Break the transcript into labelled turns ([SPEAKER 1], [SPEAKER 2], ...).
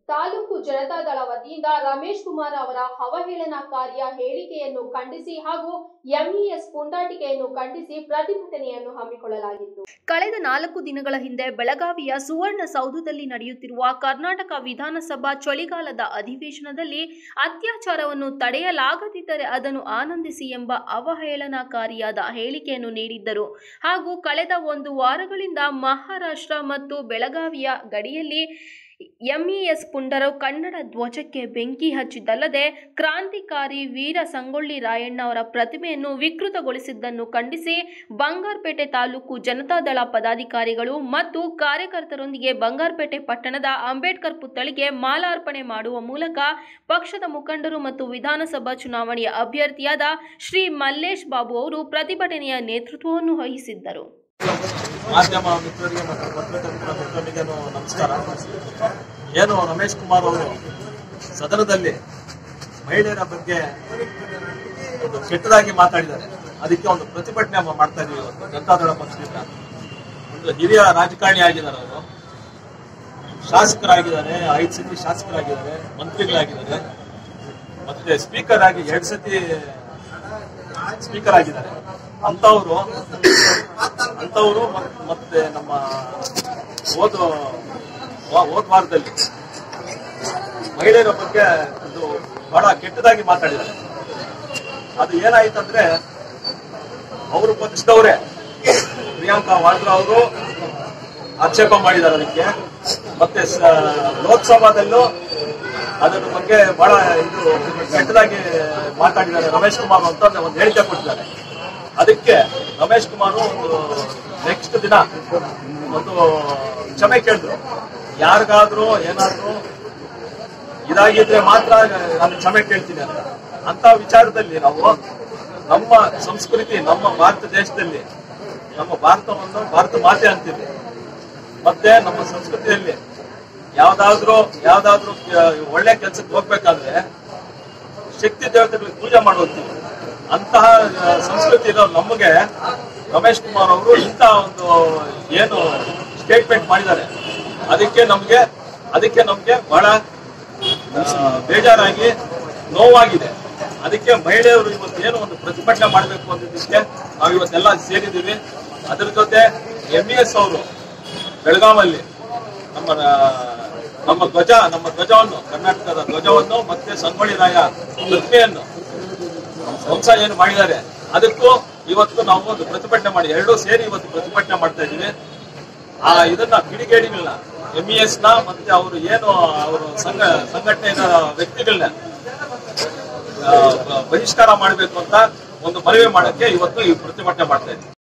[SPEAKER 1] ತಾಲೂಕು ಜನತಾದಳ ವತಿಯಿಂದ ರಮೇಶ್ ಕುಮಾರ್ ಅವರ ಅವಹೇಳನಕಾರಿಯ ಹೇಳಿಕೆಯನ್ನು ಖಂಡಿಸಿ ಹಾಗೂ ಎಂಇಎಸ್ ಪುಂಡಾಟಿಕೆಯನ್ನು ಖಂಡಿಸಿ ಪ್ರತಿಭಟನೆಯನ್ನು ಹಮ್ಮಿಕೊಳ್ಳಲಾಗಿತ್ತು ಕಳೆದ ನಾಲ್ಕು ದಿನಗಳ ಹಿಂದೆ ಬೆಳಗಾವಿಯ ಸುವರ್ಣಸೌಧದಲ್ಲಿ ನಡೆಯುತ್ತಿರುವ ಕರ್ನಾಟಕ ವಿಧಾನಸಭಾ ಚಳಿಗಾಲದ ಅಧಿವೇಶನದಲ್ಲಿ ಅತ್ಯಾಚಾರವನ್ನು ತಡೆಯಲಾಗದಿದ್ದರೆ ಅದನ್ನು ಆನಂದಿಸಿ ಎಂಬ ಅವಹೇಳನಕಾರಿಯಾದ ಹೇಳಿಕೆಯನ್ನು ನೀಡಿದ್ದರು ಹಾಗೂ ಕಳೆದ ಒಂದು ವಾರಗಳಿಂದ ಮಹಾರಾಷ್ಟ್ರ ಮತ್ತು ಬೆಳಗಾವಿಯ ಗಡಿಯಲ್ಲಿ ಎಂಇಎಸ್ ಪುಂಡರು ಕನ್ನಡ ಧ್ವಜಕ್ಕೆ ಬೆಂಕಿ ಹಚ್ಚಿದ್ದಲ್ಲದೆ ಕ್ರಾಂತಿಕಾರಿ ವೀರ ಸಂಗೊಳ್ಳಿ ರಾಯಣ್ಣ ಅವರ ಪ್ರತಿಮೆಯನ್ನು ವಿಕೃತಗೊಳಿಸಿದ್ದನ್ನು ಖಂಡಿಸಿ ಬಂಗಾರಪೇಟೆ ತಾಲೂಕು ಜನತಾದಳ ಪದಾಧಿಕಾರಿಗಳು ಮತ್ತು ಕಾರ್ಯಕರ್ತರೊಂದಿಗೆ ಬಂಗಾರಪೇಟೆ ಪಟ್ಟಣದ ಅಂಬೇಡ್ಕರ್ ಪುತ್ಥಳಿಗೆ ಮಾಲಾರ್ಪಣೆ ಮಾಡುವ ಮೂಲಕ ಪಕ್ಷದ ಮುಖಂಡರು ಮತ್ತು ವಿಧಾನಸಭಾ ಚುನಾವಣೆಯ ಅಭ್ಯರ್ಥಿಯಾದ ಶ್ರೀ ಮಲ್ಲೇಶ್ ಬಾಬು ಅವರು ಪ್ರತಿಭಟನೆಯ ನೇತೃತ್ವವನ್ನು ವಹಿಸಿದ್ದರು
[SPEAKER 2] ಮಾಧ್ಯಮ ಮಿತ್ರರಿಗೆ ಮತ್ತು ಪತ್ರಕರ್ತರ ಮಿತ್ರರಿಗೆ ನಮಸ್ಕಾರ ಏನು ರಮೇಶ್ ಕುಮಾರ್ ಅವರು ಸದನದಲ್ಲಿ ಮಹಿಳೆಯರ ಬಗ್ಗೆ ಒಂದು ಕೆಟ್ಟದಾಗಿ ಮಾತಾಡಿದ್ದಾರೆ ಅದಕ್ಕೆ ಒಂದು ಪ್ರತಿಭಟನೆ ಮ- ಮಾಡ್ತಾ ಇದೀವಿ ಇವತ್ತು ಜನತಾದಳ ಪಕ್ಷದಿಂದ ಒಂದು ಹಿರಿಯ ರಾಜಕಾರಣಿ ಆಗಿದ್ದಾರೆ ಅವರು ಶಾಸಕರಾಗಿದ್ದಾರೆ ಐದು ಸತಿ ಶಾಸಕರಾಗಿದ್ದಾರೆ ಮಂತ್ರಿಗಳಾಗಿದ್ದಾರೆ ಮತ್ತೆ ಸ್ಪೀಕರ್ ಆಗಿ ಎರಡು ಸತಿ ಸ್ಪೀಕರ್ ಆಗಿದ್ದಾರೆ ಅಂತವರು ಅಂತವರು ಮತ್ತೆ ನಮ್ಮ ಹೋದ ವಾ- ಹೋದ ವಾರದಲ್ಲಿ ಮಹಿಳೆಯರ ಬಗ್ಗೆ ಒಂದು ಬಹಳ ಕೆಟ್ಟದಾಗಿ ಮಾತಾಡಿದ್ದಾರೆ ಅದು ಏನಾಯ್ತಂದ್ರೆ ಅವರು ಪಕ್ಷದವರೇ ಪ್ರಿಯಾಂಕಾ ವಾಡ್ರಾ ಅವರು ಆಕ್ಷೇಪ ಮಾಡಿದ್ದಾರೆ ಅದಕ್ಕೆ ಮತ್ತೆ ಸ- ಲೋಕಸಭಾದಲ್ಲೂ ಅದರ ಬಗ್ಗೆ ಬಹಳ ಇದು ಕೆಟ್ಟದಾಗಿ ಮಾತಾಡಿದ್ದಾರೆ ರಮೇಶ್ ಕುಮಾರ್ ಅಂತ ಒಂದು ಹೇಳಿಕೆ ಕೊಟ್ಟಿದ್ದಾರೆ ಅದಕ್ಕೆ ರಮೇಶ್ ಕುಮಾರ್ ಒಂದು ನೆಕ್ಸ್ಟ್ ದಿನ ಒಂದು ಕ್ಷಮೆ ಕೇಳಿದ್ರು ಯಾರಿಗಾದ್ರೂ ಏನಾದ್ರೂ ಇದಾಗಿದ್ರೆ ಮಾತ್ರ ನಾನು ಕ್ಷಮೆ ಕೇಳ್ತೀನಿ ಅಂತ ಅಂತ ವಿಚಾರದಲ್ಲಿ ನಾವು ನಮ್ಮ ಸಂಸ್ಕೃತಿ ನಮ್ಮ ಭಾರತ ದೇಶದಲ್ಲಿ ನಮ್ಮ ಭಾರತವನ್ನು ಭಾರತ ಮಾತೆ ಅಂತೀವಿ ಮತ್ತೆ ನಮ್ಮ ಸಂಸ್ಕೃತಿಯಲ್ಲಿ ಯಾವ್ದಾದ್ರೂ ಯಾವ್ದಾದ್ರೂ ಕ- ಒಳ್ಳೆ ಕೆಲ್ಸಕ್ಕೆ ಹೋಗ್ಬೇಕಾದ್ರೆ ಶಕ್ತಿ ದೇವತೆಗಳಿಗೆ ಪೂಜೆ ಮಾಡುವಂತೀವಿ ಅಂತಹ ಆ, ಸಂಸ್ಕೃತಿ ಇರೋ ನಮಗೆ ರಮೇಶ್ ಕುಮಾರ್ ಅವರು ಇಂಥ ಒಂದು ಏನು ಸ್ಟೇಟ್ಮೆಂಟ್ ಮಾಡಿದ್ದಾರೆ ಅದಕ್ಕೆ ನಮ್ಗೆ ಅದಕ್ಕೆ ನಮ್ಗೆ ಬಹಳ ಆ, ಬೇಜಾರಾಗಿ ನೋವಾಗಿದೆ ಅದಕ್ಕೆ ಮಹಿಳೆಯರು ಇವತ್ತು ಏನು ಒಂದು ಪ್ರತಿಭಟನೆ ಮಾಡಬೇಕು ಅಂದಿದ್ದಕ್ಕೆ ನಾವು ಇವತ್ತೆಲ್ಲ ಸೇರಿದ್ದೀವಿ ಅದ್ರ ಜೊತೆ ಎಂ ಎಸ್ ಅವರು ಬೆಳಗಾವಲ್ಲಿ ನಮ್ಮ ಆ, ನಮ್ಮ ಧ್ವಜ ನಮ್ಮ ಧ್ವಜವನ್ನು ಕರ್ನಾಟಕದ ಧ್ವಜವನ್ನು ಮತ್ತೆ ಸಂಗೊಳ್ಳಿ ರಾಯ ಪ್ರತಿಮೆಯನ್ನು ಧ್ವಂಸ ಏನು ಮಾಡಿದ್ದಾರೆ ಅದಕ್ಕೂ ಇವತ್ತು ನಾವು ಒಂದು ಪ್ರತಿಭಟನೆ ಮಾಡಿ ಎರಡೂ ಸೇರಿ ಇವತ್ತು ಪ್ರತಿಭಟನೆ ಮಾಡ್ತಾ ಇದ್ದೀವಿ ಆ ಇದನ್ನ ಕಿಡಿಗೇಡಿಗಳನ್ನ ಎಂ ಇ ಎಸ್ ನ ಮತ್ತೆ ಅವರು ಏನು ಅವರು ಸಂಘ ಸಂಘಟನೆಯ ವ್ಯಕ್ತಿಗಳನ್ನ ಆ, ಬಹಿಷ್ಕಾರ ಮಾಡಬೇಕು ಅಂತ ಒಂದು ಮನವಿ ಮಾಡಕ್ಕೆ ಇವತ್ತು ಈ ಪ್ರತಿಭಟನೆ ಮಾಡ್ತಾ ಇದ್ದೀವಿ